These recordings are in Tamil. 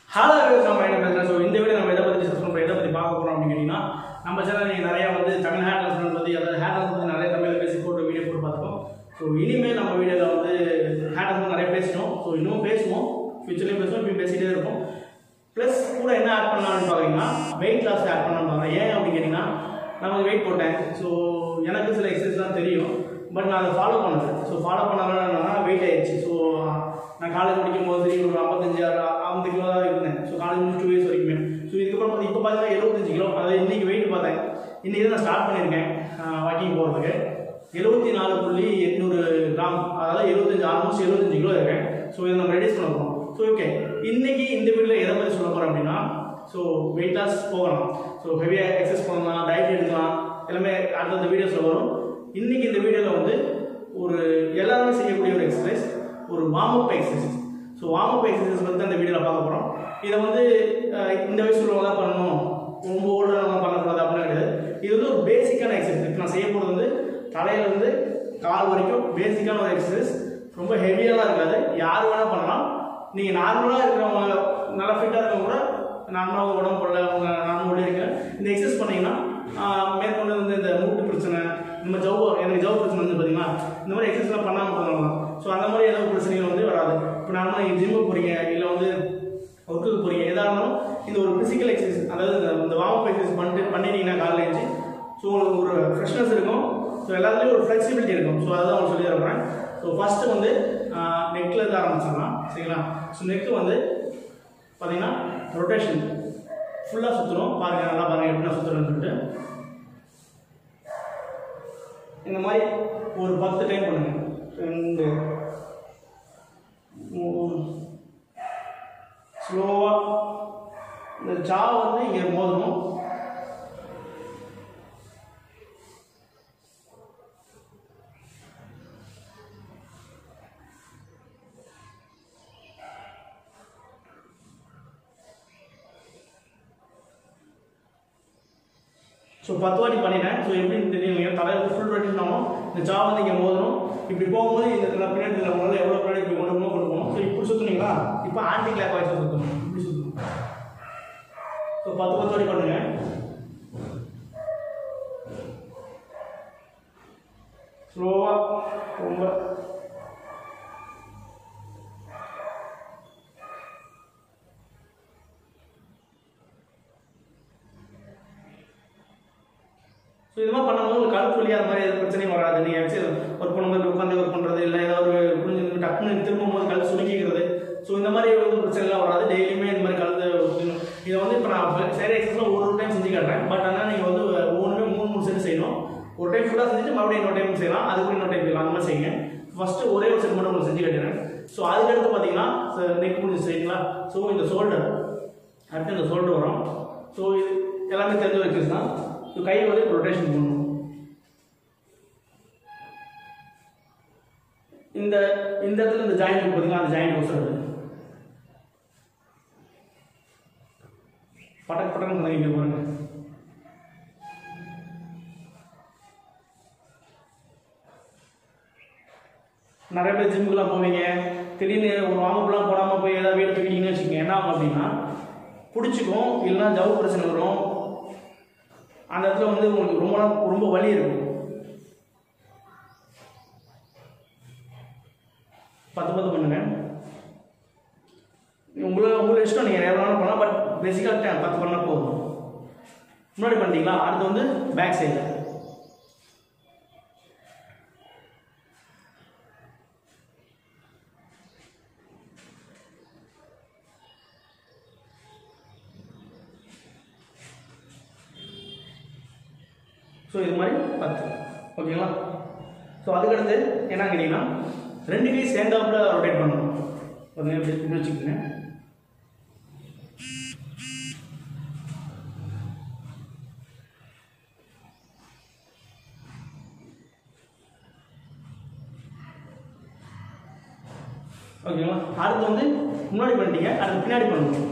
ஹலோ நம்ம என்ன பேசுகிறேன் ஸோ இந்த வீடியோ நம்ம எதை பற்றி டிஸ்கஸ் பண்ணுறோம் எதை பற்றி பார்க்க போகிறோம் அப்படின்னு கேட்டிங்கன்னா நம்ம சேனல் நீங்கள் நிறையா வந்து தமிழ் ஹேர் டிரான்ஸ்பிளண்ட் பற்றி அதாவது ஹேர் டிரான்ஸ்பிளண்ட் பற்றி நிறைய தமிழில் பேசி போட்டு வீடியோ போட்டு பார்த்துருக்கோம் ஸோ இனிமேல் நம்ம வீடியோவில் வந்து ஹேர் டிரான்ஸ்பிளண்ட் நிறைய பேசிட்டோம் ஸோ இன்னும் பேசுவோம் ஃபியூச்சர்லேயும் பேசுவோம் இப்பயும் பேசிகிட்டே இருப்போம் ப்ளஸ் கூட என்ன ஆட் பண்ணலாம்னு பார்த்தீங்கன்னா வெயிட் லாஸ் ஆட் பண்ணலாம்னு பார்க்குறேன் ஏன் அப்படின்னு கேட்டிங்கன்னா நான் வந்து வெயிட் போட்டேன் ஸோ எனக்கு சில எக்ஸசைஸ்லாம் தெரியும் பட் நான் அதை ஃபாலோ பண்ணல ஸோ ஃபாலோ பண்ணாங்கன்னா வெயிட் ஆயிடுச்சு ஸோ நான் காலேஜ் படிக்கும் போது சரி ஒரு ஐம்பத்தஞ்சு ஐம்பது கிலோ தான் இருந்தேன் ஸோ காலேஜ் முடிச்சு டூ இயர்ஸ் வரைக்குமே ஸோ இதுக்கப்புறம் பார்த்து இப்போ பார்த்தீங்கன்னா எழுபத்தஞ்சு கிலோ அதாவது இன்றைக்கி வெயிட் பார்த்தேன் இன்றைக்கி தான் நான் ஸ்டார்ட் பண்ணியிருக்கேன் வாக்கிங் போகிறதுக்கு எழுபத்தி நாலு புள்ளி எட்நூறு கிராம் அதாவது எழுபத்தஞ்சு ஆல்மோஸ்ட் எழுபத்தஞ்சு கிலோ இருக்கேன் ஸோ இதை நம்ம ரெடியூஸ் பண்ண போகிறோம் ஸோ ஓகே இன்னைக்கு இந்த வீடியோவில் எதை பற்றி சொல்ல போகிறோம் அப்படின்னா ஸோ வெயிட் லாஸ் போகலாம் ஸோ ஹெவியாக எக்ஸசைஸ் பண்ணலாம் டயட் எடுக்கலாம் எல்லாமே அடுத்தடுத்த வீடியோஸில் வரும் இன்னைக்கு இந்த வீடியோவில் வந்து ஒரு எல்லாருமே செய்யக்கூடிய ஒரு எக்ஸசைஸ் ஒரு warm up exercise so warm up exercise வந்து அந்த வீடியோவில் பார்க்க போகிறோம் இதை வந்து அஹ், இந்த வயசுல உள்ளவங்க தான் பண்ணணும் ரொம்ப ஓல்டாக பண்ணக்கூடாது அப்படின்னு கிடையாது இது வந்து ஒரு பேசிக்கான எக்ஸசைஸ் இப்போ நான் செய்ய போகிறது வந்து தலையிலேருந்து கால் வரைக்கும் பேசிக்கான ஒரு எக்ஸசைஸ் ரொம்ப ஹெவியெல்லாம் இருக்காது யார் வேணால் பண்ணலாம் நீங்கள் நார்மலாக இருக்கிறவங்க நல்லா ஃபிட்டாக இருக்கவங்க கூட நார்மலாக உடம்பு போடல அவங்க நார்மல் இருக்க இந்த எக்ஸசைஸ் பண்ணீங்கன்னா ஆஹ், மேற்கொண்டு வந்து இந்த மூட்டு பிரச்சனை இந்த மாதிரி ஜவு எனக்கு ஜவு பிரச்சனை வந்து பார்த்தீங்கன்னா இந்த மாதிரி எக்ஸசைஸ்லாம் பண்ணாமல் பண்ணலாம் ஸோ அந்த மாதிரி ஏதாவது பிரச்சனைகள் வந்து வராது இப்போ நார்மலாக நீங்கள் ஜிம்முக்கு போகிறீங்க இல்லை வந்து ஒர்க்குக்கு போகிறீங்க எதாக இருந்தாலும் இந்த ஒரு ஃபிசிக்கல் எக்ஸசைஸ் அதாவது இந்த இந்த வார்ம் அப் எக்ஸசைஸ் பண்ணிட்டு பண்ணிட்டீங்கன்னா காலையில் எழுந்து ஸோ உங்களுக்கு ஒரு ஃப்ரெஷ்னஸ் இருக்கும் ஸோ எல்லாத்துலேயும் ஒரு ஃப்ளெக்சிபிலிட்டி இருக்கும் ஸோ அதுதான் உங்களுக்கு சொல்லி தரேன் ஸோ ஃபஸ்ட்டு வந்து நெக்கில் இருந்து ஆரம்பிச்சிடலாம் சரிங்களா ஸோ நெக்கு வந்து பார்த்தீங்கன்னா ரொட்டேஷன் ஃபுல்லாக சுற்றணும் பாருங்க நல்லா பாருங்க எப்படின்னா சுற்றுறேன்னு சொல்லிட்டு இந்த மாதிரி ஒரு பத்து டைம் பண்ணுங்க ரெண்டு மூணு ஸ்லோவாக இந்த ஜா வந்து இங்கே மோதணும் ஸோ பத்து வாட்டி பண்ணிட்டேன் ஸோ எப்படின்னு தெரியும் தலையில் ஃபுல் ரொட்டேஷன் ஆகும் இந்த ஜா வந்து இங்கே மோதணும் இப்படி போகும்போது இந்த இடத்துல பின்னாடி இதில் முதல்ல எவ்வளோ பின்னாடி இப்படி கொண்டு போகணும் கொண்டு போகணும் ஸோ இப்படி சுற்றுனீங்களா இப்போ ஆன்டி கிளாக் வாய்ஸ் சுற்றணும் இப்படி சுற்றணும் ஸோ பத்து பத்து வாட்டி பண்ணுங்க ஸ்லோவாக ரொம்ப ஸோ இது மாதிரி பண்ணும்போது உங்களுக்கு கழுத்து வலி அது மாதிரி எதுவும் பிரச்சனையும் வராது நீங்கள் வச்சு ஒர்க் பண்ணும்போது உட்காந்து ஒர்க் பண்ணுறது இல்லை ஏதாவது ஒரு புரிஞ்சு டக்குன்னு திரும்பும் போது கழுத்து சுருங்கிக்கிறது ஸோ இந்த மாதிரி வந்து பிரச்சனைலாம் வராது டெய்லியுமே இந்த மாதிரி கழுத்து சுத்தணும். இதை வந்து இப்போ நான் சைடு எக்ஸசைஸ்லாம் ஒரு ஒரு டைம் செஞ்சு காட்டுறேன் பட் ஆனால் நீங்கள் வந்து ஒவ்வொன்றுமே மூணு மூணு செட் செய்யணும் ஒரு டைம் ஃபுல்லாக செஞ்சுட்டு மறுபடியும் இன்னொரு டைம் செய்யலாம் அதுக்கு இன்னொரு டைம் செய்யலாம் அந்த மாதிரி செய்யுங்க ஃபஸ்ட்டு ஒரே ஒரு செட் மட்டும் உங்களுக்கு செஞ்சு காட்டுறேன் ஸோ அதுக்கடுத்து பார்த்தீங்கன்னா நெக் முடிஞ்சு சரிங்களா ஸோ இந்த ஷோல்டர் அடுத்து இந்த ஷோல்டர் வரும் ஸோ இது எல்லாமே தெரிஞ்ச எக்ஸசைஸ் தான் ஸோ கை வந்து ரொட்டேஷன் பண்ணணும் இந்த இந்த இடத்துல இந்த ஜாயிண்ட் பார்த்தீங்கன்னா அந்த ஜாயிண்ட் வசறது பட்டக் பட்டக் பண்ணுங்க பாருங்க நிறைய பேர் ஜிம்முக்குலாம் போவீங்க திடீர்னு ஒரு வாமப்லாம் போடாமல் போய் ஏதாவது வீடு தூக்கிட்டீங்கன்னு வச்சுக்கோங்க என்ன ஆகும் அப்படின்னா பிடிச்சிக்கும் இல்லைன்னா ஜவு பிரச்சனை வரும் அந்த இடத்துல வந்து உங்களுக்கு ரொம்ப நாள் ரொம்ப வலி இருக்கும் பத்து பத்து பண்ணுங்க உங்களை உங்களை இஷ்டம் நீங்கள் எவ்வளோ வேணாலும் பண்ணலாம் பட் பேசிக்காக பத்து பண்ணால் போதும் முன்னாடி பண்ணிட்டீங்களா அடுத்து வந்து பேக் சைடில் ஸோ இது மாதிரி பத்து ஓகேங்களா ஸோ அதுக்கடுத்து என்ன கேட்டிங்கன்னா ரெண்டு கை சேர்ந்தாப்புல ரொட்டேட் பண்ணணும் பார்த்தீங்கன்னா இப்படி இப்படி வச்சுக்கோங்க ஓகேங்களா அடுத்து வந்து முன்னாடி பண்ணிட்டீங்க அடுத்து பின்னாடி பண்ணணும்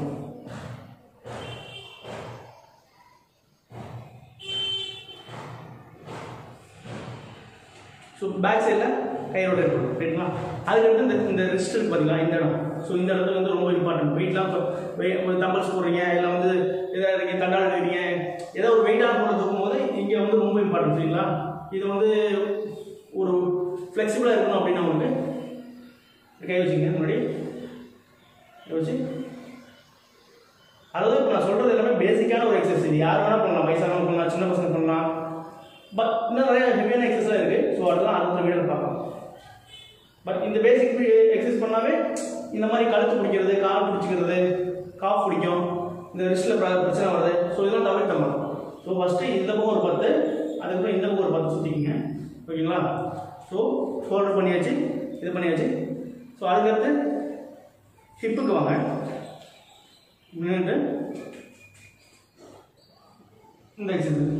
ஸோ பேக் சைடில் கை ரொட்டேட் பண்ணணும் ரைட்டுங்களா அதுக்கடுத்து இந்த இந்த ரிஸ்ட் இருக்கு பார்த்தீங்களா இந்த இடம் ஸோ இந்த இடத்துல வந்து ரொம்ப இம்பார்ட்டன்ட் வெயிட்லாம் இப்போ தம்பல்ஸ் போடுறீங்க இல்லை வந்து எதாவது இருக்கீங்க தண்டால் இருக்கிறீங்க ஏதோ ஒரு வெயிட்டான பொருள் தூக்கும் போது இங்கே வந்து ரொம்ப இம்பார்ட்டன்ட் சரிங்களா இது வந்து ஒரு ஃப்ளெக்சிபிளாக இருக்கணும் அப்படின்னா உங்களுக்கு கை வச்சுங்க முன்னாடி கை வச்சு அதாவது இப்போ நான் சொல்கிறது எல்லாமே பேசிக்கான ஒரு எக்ஸசைஸ் இது யார் வேணால் பண்ணலாம் வயசானவங்க பண்ணலாம் சின்ன பசங்க பண்ணலாம் பட் இன்னும் நிறைய ஹெவியான எக்ஸசைஸ் இருக்குது ஸோ அதெல்லாம் அடுத்த வீடியோ பார்க்கலாம் பட் இந்த பேசிக் எக்ஸசைஸ் பண்ணாவே இந்த மாதிரி கழுத்து பிடிக்கிறது கால் பிடிச்சிக்கிறது காஃப் பிடிக்கும் இந்த ரிஸ்ட்டில் பிரச்சனை வருது ஸோ இதெல்லாம் தவிர்க்கலாம் ஸோ ஃபஸ்ட்டு இந்த பக்கம் ஒரு பத்து அதுக்கப்புறம் இந்த பக்கம் ஒரு பத்து சுற்றிக்கிங்க ஓகேங்களா ஸோ ஷோல்டர் பண்ணியாச்சு இது பண்ணியாச்சு ஸோ அதுக்கடுத்து ஹிப்புக்கு வாங்க நின்றுட்டு இந்த எக்ஸசைஸ்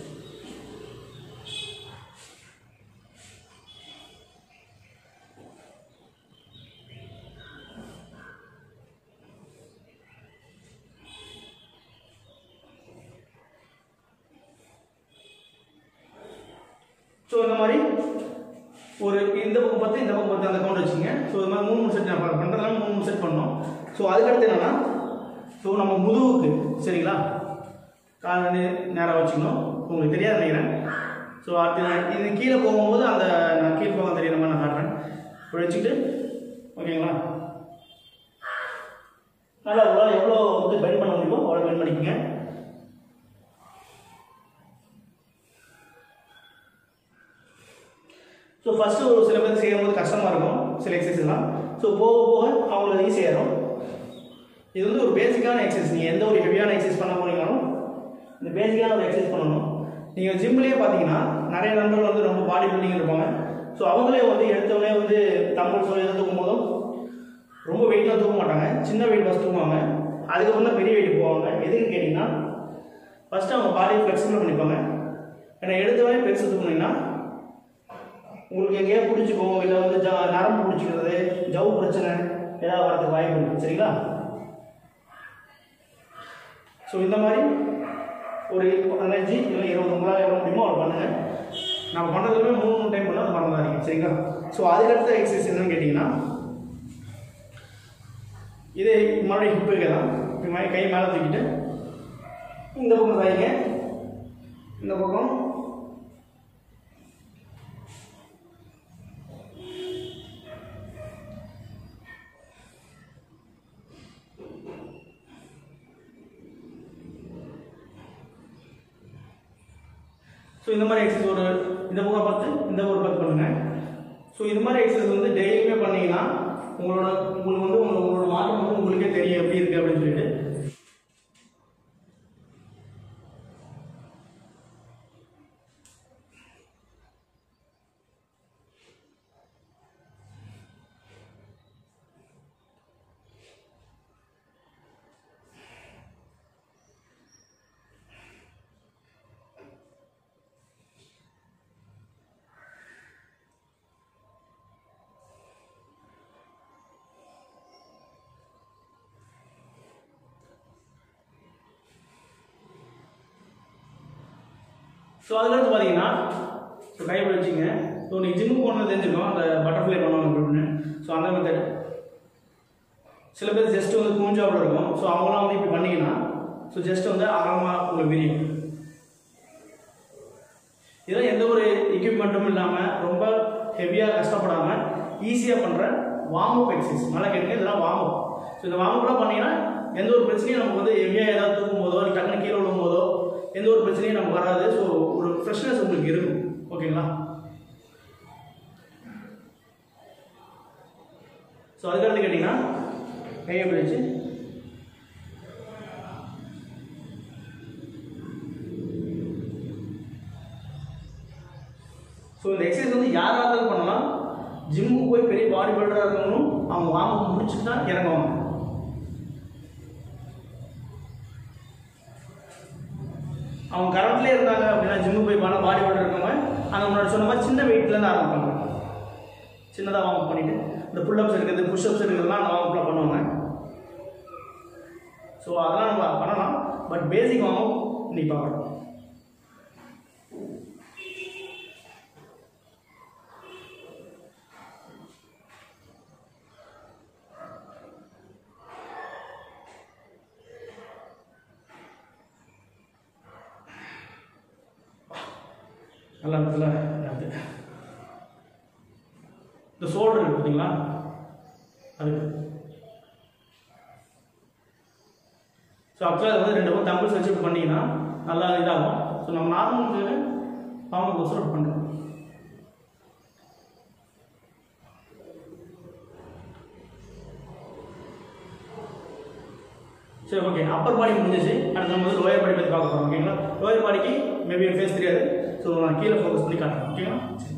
ஸோ இந்த மாதிரி ஒரு இந்த பக்கம் பத்து இந்த பக்கம் பத்து அந்த கவுண்ட் வச்சுங்க ஸோ இது மாதிரி மூணு மூணு செட் நான் பண்ணுறதுனால மூணு மூணு செட் பண்ணோம் ஸோ அதுக்கடுத்து என்னென்னா ஸோ நம்ம முதுகுக்கு சரிங்களா கால் வந்து நேராக வச்சுக்கணும் உங்களுக்கு தெரியாது நினைக்கிறேன் ஸோ அடுத்து நான் இது கீழே போகும்போது அந்த நான் கீழ் பக்கம் தெரியுற மாதிரி நான் காட்டுறேன் இப்படி வச்சுக்கிட்டு ஓகேங்களா நல்லா எவ்வளோ எவ்வளோ வந்து பெண்ட் பண்ண முடியுமோ அவ்வளோ பெண்ட் பண்ணிக்கோங்க ஸோ ஃபஸ்ட்டு ஒரு சில பேர் செய்யும்போது கஷ்டமாக இருக்கும் சில எக்ஸசைஸ்லாம் ஸோ போக போக அவங்களுக்கு ஈஸியாக இருக்கும் இது வந்து ஒரு பேசிக்கான எக்ஸசைஸ் நீங்கள் எந்த ஒரு ஹெவியான எக்ஸசைஸ் பண்ண போனீங்கனாலும் இந்த பேசிக்கான ஒரு எக்ஸசைஸ் பண்ணணும் நீங்கள் ஜிம்லேயே பார்த்தீங்கன்னா நிறைய நண்பர்கள் வந்து ரொம்ப பாடி பில்டிங் இருப்பாங்க ஸோ அவங்களே வந்து எடுத்தவொடனே வந்து தம்பல் சொல்லி எதாவது தூக்கும் போதும் ரொம்ப வெயிட்லாம் தூக்க மாட்டாங்க சின்ன வெயிட் ஃபஸ்ட் தூக்குவாங்க அதுக்கப்புறம் தான் பெரிய வெயிட் போவாங்க எதுக்குன்னு கேட்டிங்கன்னா ஃபஸ்ட்டு அவங்க பாடியை ஃப்ளெக்சிபிள் பண்ணிப்பாங்க ஏன்னா எடுத்தவொடனே பெருசு தூக்குனீங்கன்னா உங்களுக்கு எங்கேயோ பிடிச்சிக்கும் இல்லை வந்து ஜ நரம்பு பிடிச்சிக்கிறது ஜவு பிரச்சனை ஏதாவது வரதுக்கு வாய்ப்பு இருக்குது சரிங்களா ஸோ இந்த மாதிரி ஒரு பதினஞ்சு இல்லை இருபது உங்களால் எவ்வளோ முடியுமோ அவ்வளோ பண்ணுங்கள் நம்ம பண்ணுறதுமே மூணு மூணு டைம் பண்ணால் அது மறந்துடாதீங்க சரிங்களா ஸோ அதுக்கடுத்த எக்ஸசைஸ் என்னன்னு கேட்டிங்கன்னா இதே மறுபடியும் ஹிப்புக்கு தான் இப்படி மாதிரி கை மேலே தூக்கிட்டு இந்த பக்கம் சாய்ங்க இந்த பக்கம் ஸோ இந்த மாதிரி எக்ஸசைஸ் ஒரு இந்த பக்கம் பத்து இந்த பக்கம் பத்து பண்ணுங்க ஸோ இது மாதிரி எக்ஸசைஸ் வந்து டெய்லியுமே பண்ணீங்கன்னா உங்களோட உங்களுக்கு வந்து உங்களோட உங்களோட மாற்றம் வந்து உங்களுக்கே தெரியும் எப்படி இருக்கு அப்படின்னு சொல்லிட்டு ஸோ அதுக்கடுத்து பார்த்தீங்கன்னா ஸோ கைப்பிடி வச்சுங்க ஸோ நீங்கள் ஜிம்முக்கு போனது தெரிஞ்சிருக்கோம் அந்த பட்டர்ஃப்ளை பண்ணுவாங்க அப்படின்னு ஸோ அந்த மெத்தட் சில பேர் ஜஸ்ட் வந்து கூஞ்சாவில் இருக்கும் ஸோ அவங்களாம் வந்து இப்படி பண்ணீங்கன்னா ஸோ ஜஸ்ட் வந்து ஆழமாக உங்களுக்கு விரியும் இதெல்லாம் எந்த ஒரு எக்யூப்மெண்ட்டும் இல்லாமல் ரொம்ப ஹெவியாக கஷ்டப்படாமல் ஈஸியாக பண்ணுற வார்ம் அப் எக்ஸசைஸ் நல்லா கேட்டுங்க இதெல்லாம் வார்ம் அப் ஸோ இந்த வார்ம் அப்லாம் பண்ணீங்கன்னா எந்த ஒரு பிரச்சனையும் நமக்கு வந்து ஹெவியாக ஏதாவது தூக்கும் போதோ இல்லை டக்குனு கீழே விழும் போதோ எந்த ஒரு பிரச்சனையும் நமக்கு வராது ஸோ ஒரு ஃப்ரெஷ்னஸ் உங்களுக்கு இருக்கும் ஓகேங்களா ஸோ அதுக்கடுத்து கேட்டிங்கன்னா கையை பிடிச்சு ஸோ இந்த எக்ஸசைஸ் வந்து யாராக இருந்தாலும் பண்ணலாம் ஜிம்முக்கு போய் பெரிய பாடி பில்டராக இருக்கணும் அவங்க வாங்க முடிச்சுட்டு தான் இறங்குவாங்க அவங்க கரண்ட்லேயே இருந்தாங்க அப்படின்னா ஜிம்முக்கு போய் பண்ண பாடி பில்டர் இருக்கவங்க அங்கே முன்னாடி சொன்ன மாதிரி சின்ன வெயிட்லேருந்து ஆரம்பிப்பாங்க சின்னதாக வார்ம் பண்ணிட்டு இந்த புல்லப்ஸ் இருக்கிறது புஷ்அப்ஸ் இருக்கிறதுலாம் அந்த வார்ம் அப்லாம் பண்ணுவாங்க ஸோ அதெல்லாம் நம்ம பண்ணலாம் பட் பேசிக் வார்ம் நீ பார்க்கணும் நல்லா இருக்குல்ல அது இந்த ஷோல்டர் இருக்கு பார்த்தீங்களா அதுக்கு ஸோ ஆக்சுவலாக வந்து ரெண்டு பக்கம் தம்பிள்ஸ் வச்சு இப்படி பண்ணீங்கன்னா நல்லா இதாகும் ஸோ நம்ம நார்மலுக்கு பாம்பு கொசரம் பண்ணுறோம் சரி ஓகே அப்பர் பாடி முடிஞ்சிச்சு அடுத்து நம்ம வந்து லோயர் பாடி பற்றி பார்க்க போகிறோம் ஓகேங்களா லோயர் பாடிக்கு மேபி ஃபேஸ் தெரியாது ஸோ நான் கீழே ஃபோக்கஸ் பண்ணி காட்டுறேன் ஓகேங்களா சரி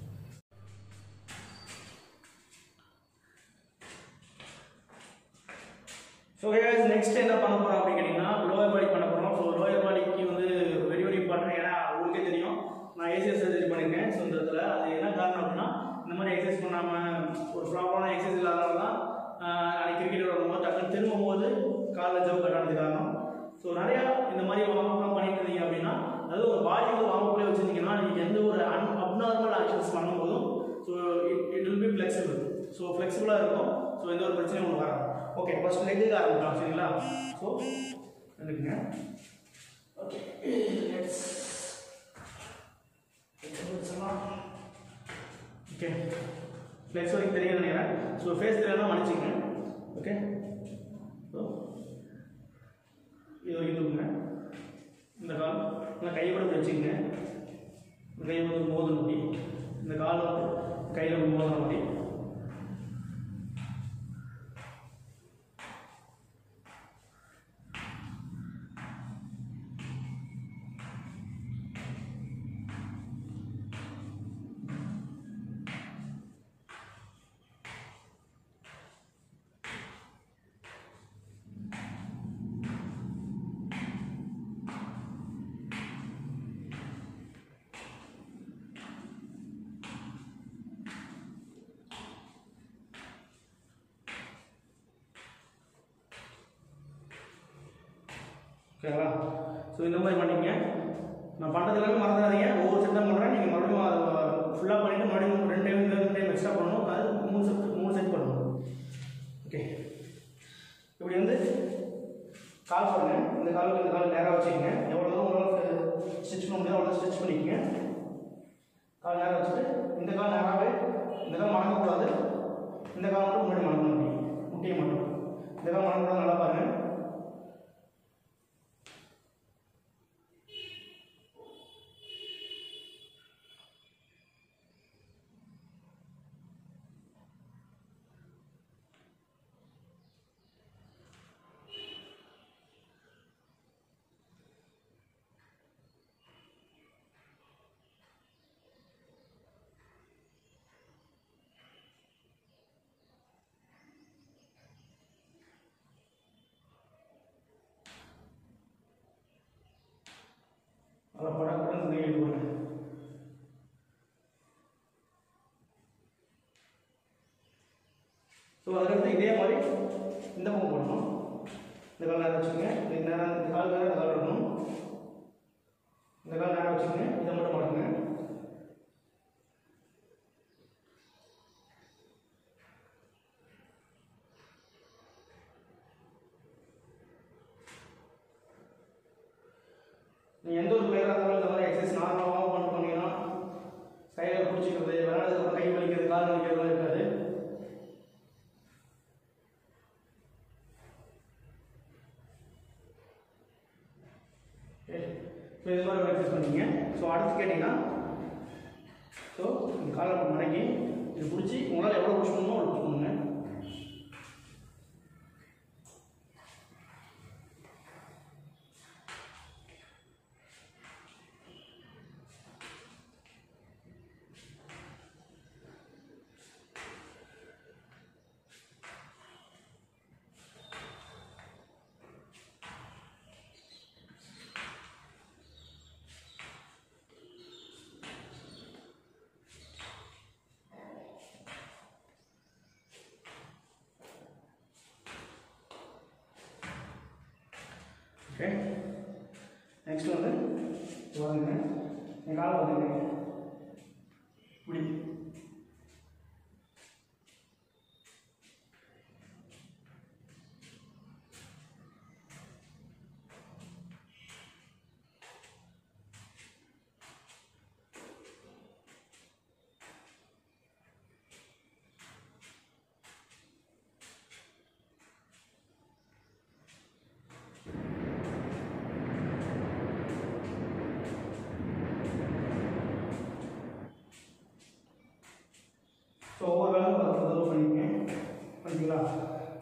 ஸோ guys நெக்ஸ்ட் என்ன பண்ண போகிறோம் அப்படின்னு கேட்டிங்கன்னா லோயர் பாடி பண்ண போகிறோம் ஸோ லோயர் பாடிக்கு வந்து வெரி வெரி இம்பார்ட்டன்ட் ஏன்னா உங்களுக்கே தெரியும் நான் ஏசிஎஸ் சர்ஜரி பண்ணியிருக்கேன் ஸோ இந்த இடத்துல அது என்ன காரணம் அப்படின்னா இந்த மாதிரி எக்ஸசைஸ் பண்ணாமல் ஒரு ப்ராப்பரான எக்ஸசைஸ் இல்லாதனால தான் ஆஹ், அன்னைக்கு கிரிக்கெட் விளாடும்போது டக்குன்னு திரும்பும் போது காலில் ஜவு கட்டானது காரணம் ஸோ நிறையா இந்த மாதிரி வார்ம்அப்லாம் பண்ணிட்டு இருந்தீங்க அப்படின்னா அதாவது ஒரு பாடி வந்து வார்ம்அப்லேயே வச்சுருந்தீங்கன்னா நீங்கள் எந்த ஒரு அன் அப்நார்மல் ஆக்ஷன்ஸ் பண்ணும்போதும் so it it will be flexible so ஃப்ளெக்சிபிளாக இருக்கும் ஸோ எந்த ஒரு பிரச்சனையும் உங்களுக்கு வராது ஓகே ஃபர்ஸ்ட் லெக்கு ஆரம்பிக்கலாம் சரிங்களா ஸோ எடுக்குங்க ஓகே லெட்ஸ் ஓகே ஃப்ளெக்ஸ் வரைக்கும் தெரியும் நினைக்கிறேன் ஸோ ஃபேஸ் தெரியலாம் மன்னிச்சிங்க ஓகே ஸோ இது வரைக்கும் தூக்குங்க இந்த கால் நல்லா கையை கூட இப்படி வச்சுக்கங்க இந்த கையை வந்து மோதிரம் முடி இந்த கால் வந்து கையில் மோதிரம் முடி ஓகேங்களா ஸோ இந்த மாதிரி பண்ணிக்கங்க நான் பண்ணுறது எல்லாமே மறந்துடாதீங்க ஒவ்வொரு செட் தான் பண்ணுறேன் நீங்கள் மறுபடியும் அதை ஃபுல்லாக பண்ணிவிட்டு மறுபடியும் ரெண்டு டைம் ரெண்டு டைம் எக்ஸ்ட்ரா பண்ணணும் அது மூணு செட் மூணு செட் பண்ணணும் ஓகே இப்படி வந்து கால் பாருங்க இந்த காலுக்கு இந்த கால் நேராக வச்சுக்கோங்க எவ்வளோ தூரம் உங்களால் ஸ்டிச் பண்ண முடியாது அவ்வளோ ஸ்டிச் பண்ணிக்கங்க கால் நேராக வச்சுட்டு இந்த கால் நேராகவே இந்த கால் மடங்கக்கூடாது இந்த கால் மட்டும் முன்னாடி மடங்க முடியும் முட்டியை மட்டும் இந்த கால் மடங்கக்கூடாது நல்லா பாருங்கள் நல்லா படப்படன்னு நெய்யில் போடுங்க ஸோ அதுக்கடுத்து இதே மாதிரி இந்த பக்கம் போடணும் இந்த கால் நேரம் வச்சுக்கோங்க இந்த நேரம் இந்த கால் நேரம் இந்த கால் இருக்கணும் இந்த கால் நேரம் வச்சுக்கோங்க இதை மட்டும் மாட்டுங்க நீங்கள் எந்த ஒரு பிளேயராக இருந்தாலும் இந்த மாதிரி எக்ஸசைஸ் நார்மலாக பண்ணி பண்ணீங்கன்னா கையில் பிடிச்சிக்கிறது விளையாடுறதுக்கு கை வலிக்கிறது கால் வலிக்கிறதுலாம் இருக்காது ஸோ இது மாதிரி எக்ஸசைஸ் பண்ணீங்க ஸோ அடுத்து கேட்டிங்கன்னா ஸோ இந்த காலை மடக்கி இது பிடிச்சி உங்களால் எவ்வளோ புஷ் பண்ணணுமோ அவ்வளோ புஷ் பண்ணுங்க ஓகே நெக்ஸ்ட் வந்து வாங்க என் காலை வந்துங்க இப்படி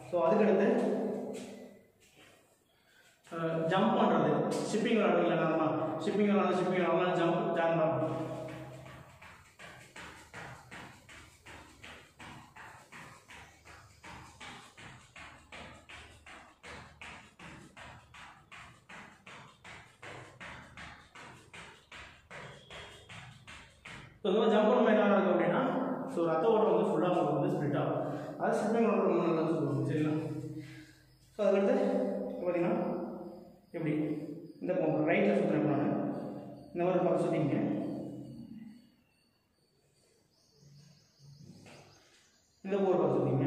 ஸோ அதுக்கடுத்து ஜம்ப் பண்ணுறது ஷிப்பிங் விளாடுவீங்களா நார்மலாக ஷிப்பிங் விளாட ஷிப்பிங் விளாட ஜம்ப் ஜம்ப் பண்ணணும் ஸோ இந்த மாதிரி ஜம்ப் பண்ண என்ன நடக்கும் அப்படின்னா ஸோ ரத்த ஓட்டம் வந்து ஃபுல்லாக உங்களுக்கு வந்து ஸ்ப்ளிட் ஆகும் அது ஸ்லிப்பிங் ஓட்டம் ரொம்ப நல்லது சொல்லுவாங்க சரிங்களா ஸோ அதுக்கடுத்து இப்போ பார்த்தீங்கன்னா எப்படி இந்த பக்கம் ரைட்டில் சுற்றுறேன் நான் இந்த மாதிரி பக்கம் சுற்றிங்க இந்த போர் பக்கம் சுற்றிங்க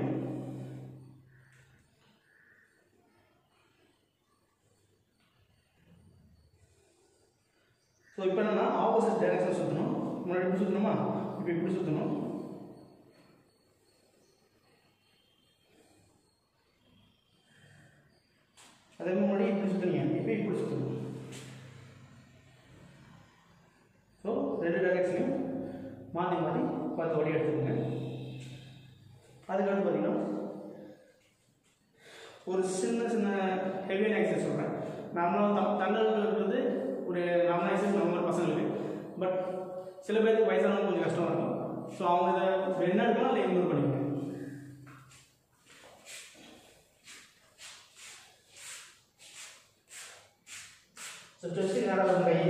ஸோ இப்போ என்னன்னா ஆப்போசிட் டைரக்ஷன் சுற்றணும் முன்னாடி இப்படி சுற்றணுமா இப்போ இப்படி சுற்றணும் அதே மாதிரி முன்னாடி இப்படி சுற்றுனீங்க இப்போ இப்படி சுற்றணும் ஸோ ரெண்டு டைரக்ஷனையும் மாற்றி மாற்றி பத்து வடி எடுத்துக்கோங்க அதுக்கடுத்து பார்த்தீங்கன்னா ஒரு சின்ன சின்ன ஹெவியான எக்ஸசைஸ் சொல்கிறேன் நார்மலாக த தண்டல்ன்றது ஒரு நார்மல் எக்ஸசைஸ் நம்ம பசங்களுக்கு பட் சில பேருக்கு வயசானவங்க கொஞ்சம் கஷ்டமாக இருக்கும் ஸோ அவங்க இதை என்ன இருக்கலாம் அதை இன்க்ளூட் பண்ணிக்கணும் ஸோ செஸ்ட் நேராக வரும் கை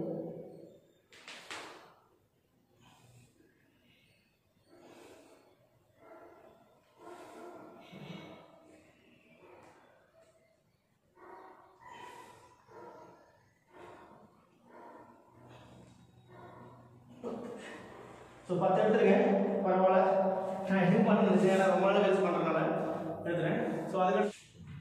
ஸோ பத்து எடுத்துருங்க பரவாயில்ல நான் எதுவும் பண்ணுறது ஏன்னா ரொம்ப நாள் கழிச்சு பண்ணுறதுனால எடுத்துறேன் ஸோ அதுக்கு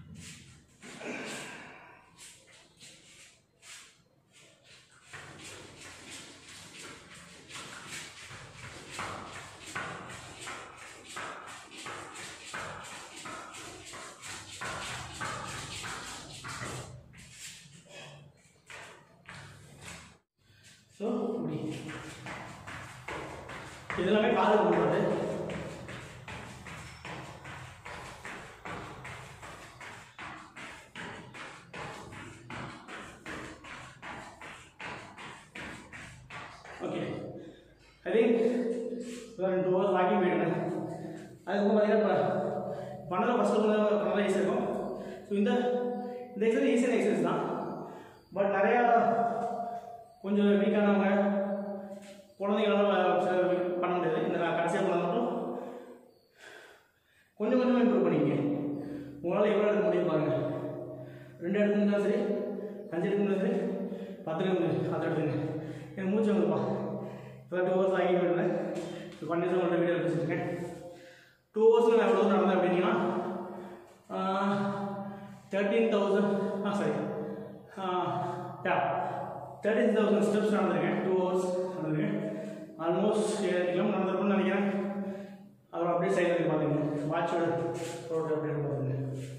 ஸோ இப்படி இதெல்லாமே காலுக்கு பண்ணுறது ஓகே ஐ திங்க் ஒரு டூ ஹவர்ஸ் வாக்கிங் போயிடுறேன் அதுக்கப்புறம் பார்த்தீங்கன்னா இப்போ பண்ணல ஃபஸ்ட்டு கொஞ்சம் நல்லா ஈஸியாக இருக்கும் ஸோ இந்த இந்த எக்ஸசைஸ் ஈஸியான எக்ஸசைஸ் தான் பட் நிறையா கொஞ்சம் வீக்கானவங்க குழந்தைங்களால சில பண்ண முடியாது இந்த நான் கடைசியாக பண்ண மட்டும் கொஞ்சம் கொஞ்சமாக இம்ப்ரூவ் பண்ணிக்கங்க உங்களால் எவ்வளோ எடுக்க முடியும் பாருங்கள் ரெண்டு எடுத்துருந்தா சரி அஞ்சு எடுத்துருந்தா சரி பத்து எடுத்து அதை எடுத்துங்க எனக்கு மூச்சு வந்துப்பா இப்போ டூ ஹவர்ஸ் ஆகி போயிருந்தேன் இப்போ கண்டிப்பாக உங்கள்கிட்ட வீடியோ வச்சுருக்கேன் டூ ஹவர்ஸில் நான் எவ்வளோ தூரம் நடந்தேன் அப்படின்னா thirteen thousand ah sorry yeah thirteen thousand steps நடந்திருக்கேன் டூ ஹவர்ஸ் நடந்திருக்கேன் ஆல்மோஸ்ட் ஏழு கிலோமீட்டர் நடந்திருக்கும்னு நினைக்கிறேன் அப்புறம் அப்படியே சைடில் பார்த்துங்க வாட்சோட ரோடு அப்படியே பார்த்துங்க